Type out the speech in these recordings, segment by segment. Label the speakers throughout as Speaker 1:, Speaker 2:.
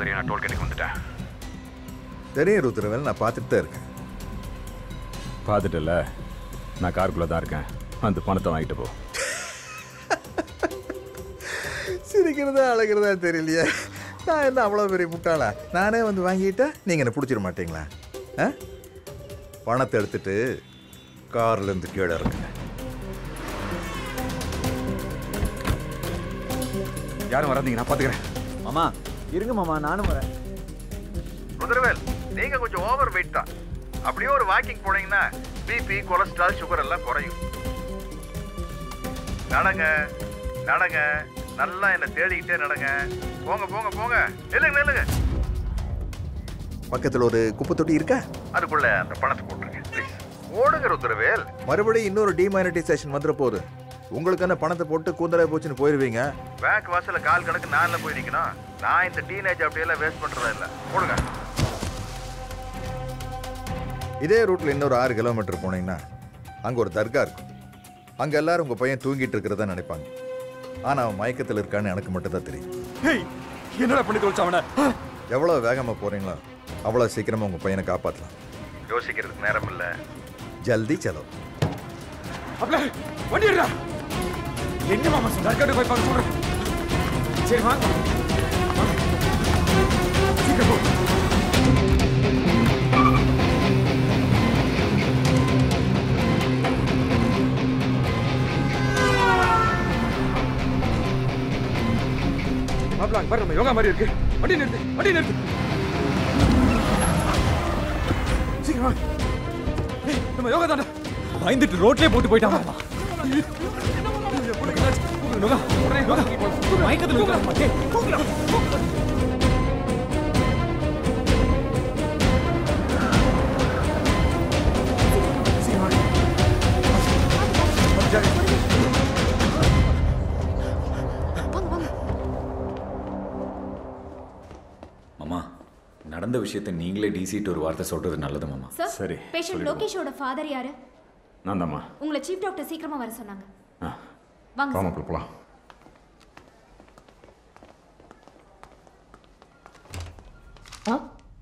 Speaker 1: மாதிரி நான் டோல்கேட்டுக்கு வந்துட்டேன்
Speaker 2: தெரியும் ருத்ரவேல் நான் பார்த்துட்டு தான் இருக்கேன்
Speaker 3: பார்த்துட்டல நான் காருக்குள்ளே தான் இருக்கேன் அந்த பணத்தை வாங்கிட்டு போ
Speaker 2: சிரிக்கிறதா அழகிறதா தெரியலையே நான் என்ன அவ்வளோ பெரிய முட்டாளா நானே வந்து வாங்கிட்டா நீங்கள் என்ன பிடிச்சிட மாட்டீங்களா ஆ பணத்தை எடுத்துட்டு கார்லேருந்து கீழே இறங்குங்க
Speaker 3: யாரும் வராதீங்க நான் பார்த்துக்கிறேன்
Speaker 4: மாமா இருங்க மாமா நானும் வரேன்
Speaker 2: ருத்ரவேல் நீங்க கொஞ்சம் ஓவர் வெயிட் தான் அப்படியே ஒரு வாக்கிங் போனீங்கன்னா பிபி கொலஸ்ட்ரால் சுகர் எல்லாம் குறையும் நடங்க நடங்க நல்லா என்ன தேடிக்கிட்டே நடங்க போங்க போங்க போங்க நில்லுங்க நில்லுங்க பக்கத்துல ஒரு குப்பை தொட்டி இருக்கா அதுக்குள்ள அந்த பணத்தை போட்டுருங்க ப்ளீஸ் ஓடுங்க ருத்ரவேல் மறுபடியும் இன்னொரு டிமானிட்டைசேஷன் வந்துட போகுது உங்களுக்கு என்ன பணத்தை போட்டு கூந்தலை போச்சுன்னு போயிருவீங்க பேங்க் வாசல்ல கால் கணக்கு நான்ல போய் நிக்கணும் நான் இந்த டீனேஜ் அப்படியெல்லாம் வேஸ்ட் பண்றதா இல்ல போடுங்க இதே ரூட்ல இன்னொரு ஆறு கிலோமீட்டர் போனீங்கன்னா அங்க ஒரு தர்கா இருக்கும் அங்க எல்லாரும் உங்க பையன் தூங்கிட்டு இருக்கிறதா நினைப்பாங்க ஆனா அவன் மயக்கத்தில் இருக்கான்னு எனக்கு மட்டும் தான் தெரியும்
Speaker 3: ஹேய் என்னடா பண்ணி தொலைச்ச அவனை
Speaker 2: எவ்வளவு வேகமா போறீங்களோ அவ்வளவு சீக்கிரமா உங்க பையனை காப்பாத்தலாம் யோசிக்கிறதுக்கு நேரம் இல்ல ஜல்தி செலவு
Speaker 3: அப்பல வண்டி எடுடா எங்க மாமா தர்காட்டு போய் பார்க்க சொல்றேன் சரி வாங்க வாங்க. சீக்கிரம் போ மாப்பிள அங்க பாரு நம்ம யோகா மாதிரி இருக்கு வண்டி நிறுத்து வண்டி நிறுத்து சீக்கிரம் வாங்க ஏய், நம்ம யோகா தாண்டா பயந்துட்டு ரோட்லயே போட்டு போயிட்டான் மாமா
Speaker 5: மாமா நடந்த விஷயத்தை நீங்களே டிசிட்டு ஒரு வார்த்தை சொல்றது நல்லது மாமா
Speaker 6: சார்
Speaker 3: சரி,
Speaker 6: பேஷண்ட்
Speaker 3: சொல்லிடுவோம்.
Speaker 6: லோகேஷோட ஃபாதர் யாரு
Speaker 3: நான் தாம்மா
Speaker 6: உங்களை சீஃப் டாக்டர் சீக்கிரமா வர சொன்னாங்க
Speaker 3: ஆ
Speaker 6: வாங்க
Speaker 3: வாமா
Speaker 6: சார்.
Speaker 3: போலாம்
Speaker 7: Huh?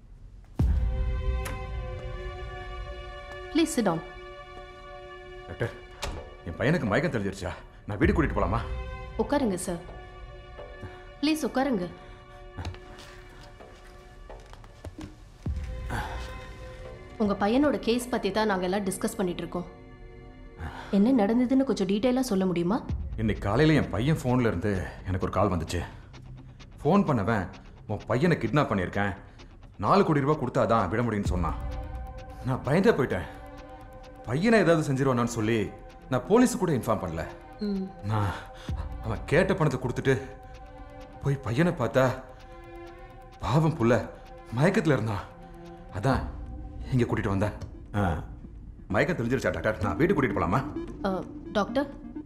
Speaker 7: Please sit down.
Speaker 3: Doctor என் பையனுக்கு மயக்கம் தெளிஞ்சிருச்சா நான் வீடு கூட்டிட்டு போலாமா
Speaker 7: உட்காருங்க சார் ப்ளீஸ் உட்காருங்க உங்க பையனோட கேஸ் பத்தி தான் நாங்க எல்லாம் டிஸ்கஸ் பண்ணிட்டு இருக்கோம் என்ன நடந்ததுன்னு கொஞ்சம் டீட்டெயிலாக சொல்ல முடியுமா
Speaker 3: இன்னைக்கு காலையில் என் பையன் ஃபோன்ல இருந்து எனக்கு ஒரு கால் வந்துச்சு ஃபோன் பண்ணவன் உன் பையனை கிட்னாப் பண்ணியிருக்கேன் நாலு கோடி ரூபாய் கொடுத்தாதான் விட முடியும்னு சொன்னான் நான் பயந்தே போயிட்டேன் பையனை ஏதாவது செஞ்சிருவானான்னு சொல்லி நான் போலீஸு கூட இன்ஃபார்ம் பண்ணல நான் அவன் கேட்ட பணத்தை கொடுத்துட்டு போய் பையனை பார்த்தா பாவம் புள்ள மயக்கத்தில் இருந்தான் அதான் இங்கே கூட்டிகிட்டு வந்தேன் ஆ மயக்கம் தெரிஞ்சிருச்சா டாக்டர் நான் வீட்டுக்கு கூட்டிகிட்டு போகலாமா
Speaker 7: அஹ், டாக்டர்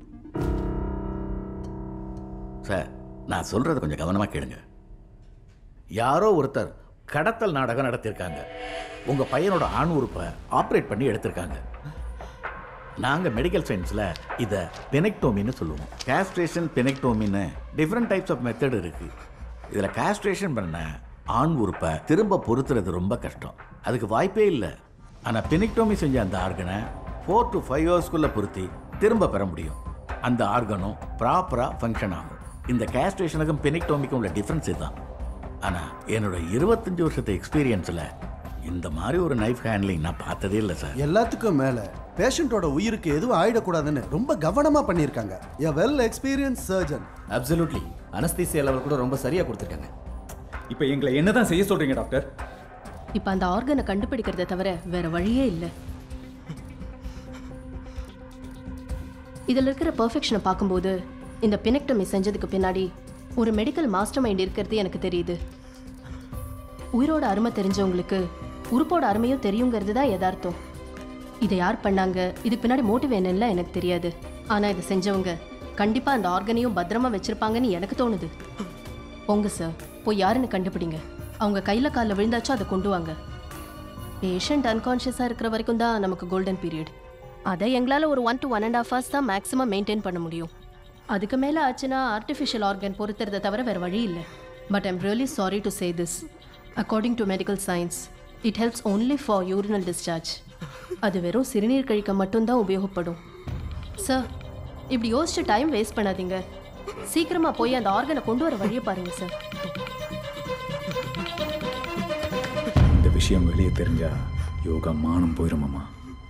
Speaker 8: சார் நான் சொல்றத கொஞ்சம் கவனமா கேளுங்க யாரோ ஒருத்தர் கடத்தல் நாடகம் நடத்தியிருக்காங்க உங்க பையனோட ஆண் உறுப்பை ஆப்ரேட் பண்ணி எடுத்திருக்காங்க நாங்க மெடிக்கல் சயின்ஸ்ல இத பெனெக்டோமின்னு சொல்லுவோம் காஸ்ட்ரேஷன் பெனெக்டோமின்னு டிஃப்ரெண்ட் டைப்ஸ் ஆஃப் மெத்தட் இருக்கு இதுல காஸ்ட்ரேஷன் பண்ண ஆண் உறுப்பை திரும்ப பொருத்துறது ரொம்ப கஷ்டம் அதுக்கு வாய்ப்பே இல்லை ஆனா பெனெக்டோமி செஞ்ச அந்த ஆர்கனை ஃபோர் டு ஃபைவ் ஹவர்ஸ்க்குள்ள பொருத்தி திரும்ப பெற முடியும் அந்த ஆர்கனும் ப்ராப்பரா ஃபங்க்ஷன் ஆகும் இந்த கேஸ்ட்ரேஷனுக்கும் பெனிக்டோமிக்கும் உள்ள டிஃப்ரென்ஸ் இதுதான் ஆனா என்னோட இருபத்தஞ்சு வருஷத்து எக்ஸ்பீரியன்ஸ்ல இந்த மாதிரி ஒரு நைஃப் ஹேண்ட்லிங் நான் பார்த்ததே இல்லை சார்
Speaker 9: எல்லாத்துக்கும் மேல பேஷண்ட்டோட உயிருக்கு எதுவும் ஆயிடக்கூடாதுன்னு ரொம்ப கவனமா பண்ணியிருக்காங்க a well experienced surgeon
Speaker 4: absolutely anaesthesia level கூட ரொம்ப சரியா கொடுத்துருக்காங்க இப்போ எங்களை என்னதான் செய்ய சொல்றீங்க டாக்டர்
Speaker 7: இப்போ அந்த ஆர்கனை கண்டுபிடிக்கிறத தவிர வேற வழியே இல்லை இதில் இருக்கிற பெர்ஃபெக்ஷனை பார்க்கும்போது இந்த பினெக்டமி செஞ்சதுக்கு பின்னாடி ஒரு மெடிக்கல் மாஸ்டர் மைண்ட் இருக்கிறது எனக்கு தெரியுது உயிரோட அருமை தெரிஞ்சவங்களுக்கு உறுப்போட அருமையும் தெரியுங்கிறது தான் யதார்த்தம் இதை யார் பண்ணாங்க இதுக்கு பின்னாடி மோட்டிவ் என்னன்னு எனக்கு தெரியாது ஆனால் இதை செஞ்சவங்க கண்டிப்பாக அந்த ஆர்கனையும் பத்திரமா வச்சிருப்பாங்கன்னு எனக்கு தோணுது போங்க சார் போய் யாருன்னு கண்டுபிடிங்க அவங்க கையில் காலில் விழுந்தாச்சும் அதை கொண்டு வாங்க பேஷண்ட் அன்கான்ஷியஸாக இருக்கிற வரைக்கும் தான் நமக்கு கோல்டன் பீரியட் அதை எங்களால் ஒரு one to one and half hours தான் மேக்ஸிமம் மெயின்டைன் பண்ண முடியும் அதுக்கு மேலே ஆச்சுன்னா ஆர்டிஃபிஷியல் ஆர்கன் பொறுத்துறதை தவிர வேறு வழி இல்லை But I'm really sorry to say this. According to medical science, it helps only for urinal discharge. அது வெறும் சிறுநீர் கழிக்க மட்டும்தான் உபயோகப்படும் சார் இப்படி யோசிச்சு டைம் வேஸ்ட் பண்ணாதீங்க சீக்கிரமா போய் அந்த ஆர்கனை கொண்டு வர வழியை பாருங்க சார்
Speaker 4: இந்த விஷயம் வெளியே தெரிஞ்சா யோகா மானம் போயிருமாமா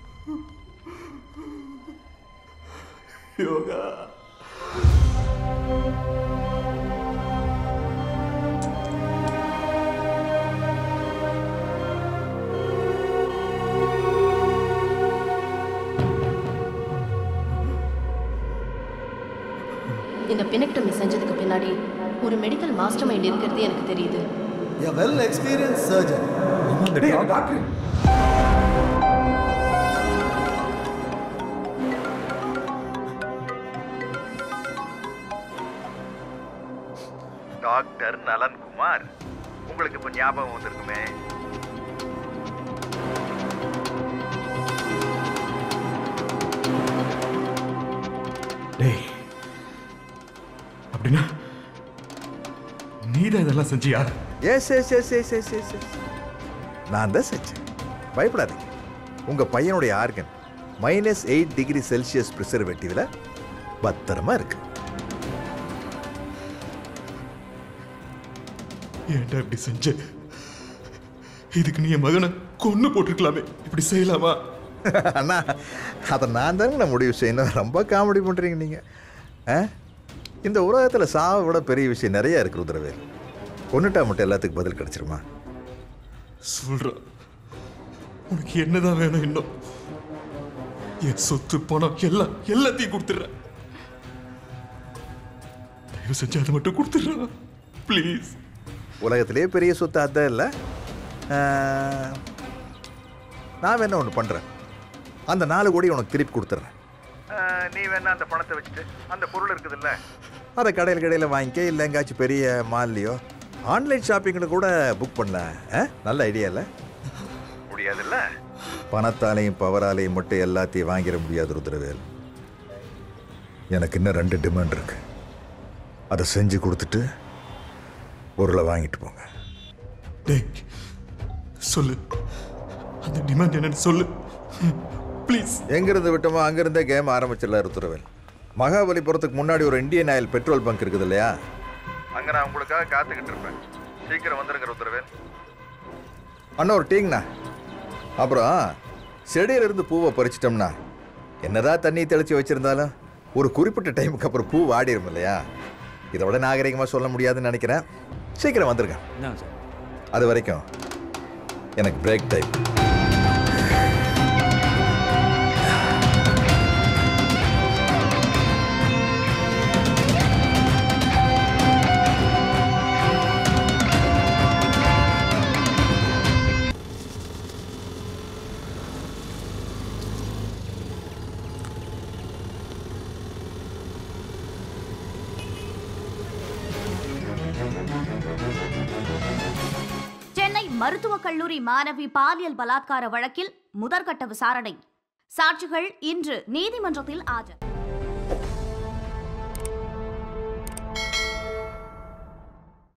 Speaker 7: இந்த பினெக்டமி செஞ்சதுக்கு பின்னாடி ஒரு மெடிக்கல் மாஸ்டர் மைண்ட் இருக்கிறது எனக்கு தெரியுது
Speaker 9: A well experienced surgeon.
Speaker 3: Doctor
Speaker 2: doctor Nalankumar உங்களுக்கு இப்ப ஞாபகம் வந்திருக்குமே
Speaker 3: டேய் அப்படின்னா நீதான் இதெல்லாம் செஞ்சியா
Speaker 2: yes yes yes yes yes yes yes நான் தான் செஞ்சேன் பயப்படாதீங்க உங்க பையனுடைய organ minus eight degree Celsius ப்ரிசர்வேட்டிவ்ல பத்திரமா இருக்கு
Speaker 3: ஏன்டா இப்படி செஞ்ச இதுக்கு நீ என் மகனை கொன்னு போட்டிருக்கலாமே இப்படி செய்யலாமா
Speaker 2: அண்ணா அதை நான் தானே முடிவு செய்யணும் ரொம்ப காமெடி பண்ணுறீங்க நீங்கள் ஆ இந்த உலகத்தில் சாவை விட பெரிய விஷயம் நிறைய இருக்கு ருத்ரவேல் கொண்டுட்டா மட்டும் எல்லாத்துக்கும் பதில் கிடச்சிருமா
Speaker 3: சொல்றா உனக்கு என்னதான் வேணும் இன்னும் என் சொத்து பணம் எல்லாம் எல்லாத்தையும் கொடுத்துட்றேன் தயவு செஞ்சு அதை மட்டும் கொடுத்துட்றா ப்ளீஸ்
Speaker 2: உலகத்திலே பெரிய சொத்து அதான் இல்லை நான் வேணா ஒன்று பண்ணுறேன் அந்த நாலு கோடி உனக்கு திருப்பி கொடுத்துட்றேன் நீ வேணா அந்த பணத்தை வச்சுட்டு அந்த பொருள் இருக்குதுல்ல அதை கடையில் கடையில் வாங்கிக்க இல்லை எங்காச்சும் பெரிய மால்லையோ ஆன்லைன் ஷாப்பிங்கில் கூட புக் பண்ணல ஆ? நல்ல ஐடியா இல்லை முடியாதுல்ல பணத்தாலையும் பவராலையும் மட்டும் எல்லாத்தையும் வாங்கிட முடியாது ருத்ரவேல் எனக்கு இன்னும் ரெண்டு டிமாண்ட் இருக்கு அதை செஞ்சு கொடுத்துட்டு பொருளை வாங்கிட்டு போங்க
Speaker 3: டேய் சொல்லு அந்த டிமாண்ட் என்னன்னு சொல்லு ப்ளீஸ்
Speaker 2: எங்கிருந்து விட்டோமோ அங்கிருந்தே கேம் ஆரம்பிச்சிடலாம் ருத்ரவேல் மகாபலிபுரத்துக்கு முன்னாடி ஒரு இந்தியன் ஆயில் பெட்ரோல் பங்க் இருக்குது இல்லையா அங்கே நான் உங்களுக்காக காத்துக்கிட்டு இருப்பேன் சீக்கிரம் வந்துருங்க ருத்ரவேல் அண்ணா ஒரு டீங்கண்ணா அப்புறம் செடியிலிருந்து பூவை பறிச்சிட்டோம்னா என்னதான் தண்ணி தெளித்து வச்சிருந்தாலும் ஒரு குறிப்பிட்ட டைமுக்கு அப்புறம் பூ வாடிடும் இல்லையா இதை விட நாகரிகமாக சொல்ல முடியாதுன்னு நினைக்கிறேன் சீக்கிரம் வந்துருங்க அது வரைக்கும் எனக்கு பிரேக் டைம்
Speaker 1: சென்னை மருத்துவக் கல்லூரி மாணவி பாலியல் பலாத்கார வழக்கில் முதற்கட்ட விசாரணை சாட்சிகள் இன்று நீதிமன்றத்தில் ஆஜர்